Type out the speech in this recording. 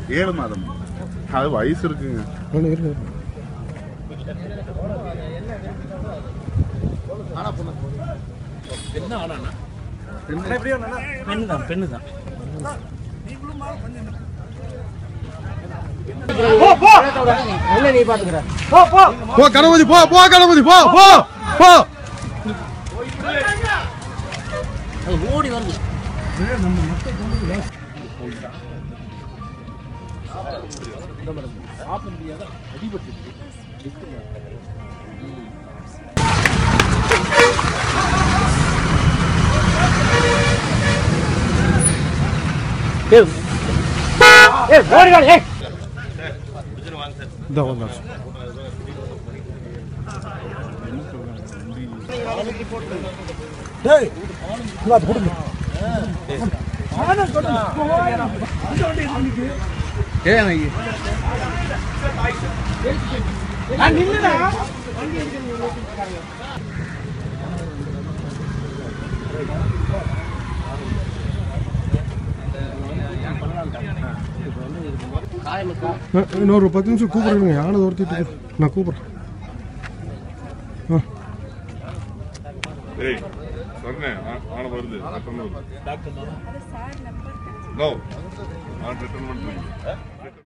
ஏழு மாதம் அது வயசு இருக்குங்க ஒன்று இருக்கு பெண்ணு தான் பெண்ணு தான் போ கணபதி போ போ கணபதி போ போ போ ஓடி வருது இந்த வந்தாச்சு டேய் இந்தா அது கொடுங்க அஹ், இன்னொரு பத்து நிமிஷம் கூப்பிடுங்க யானை துரத்திட்டு இருக்கு. நான் கூப்பிட்றேன் ஆ ஏய் சொன்னேன் ஆ- ஆன வருது ரிட்டர்ன் வருது நோ நான் ரிட்டர்ன் பண்ணுறேன்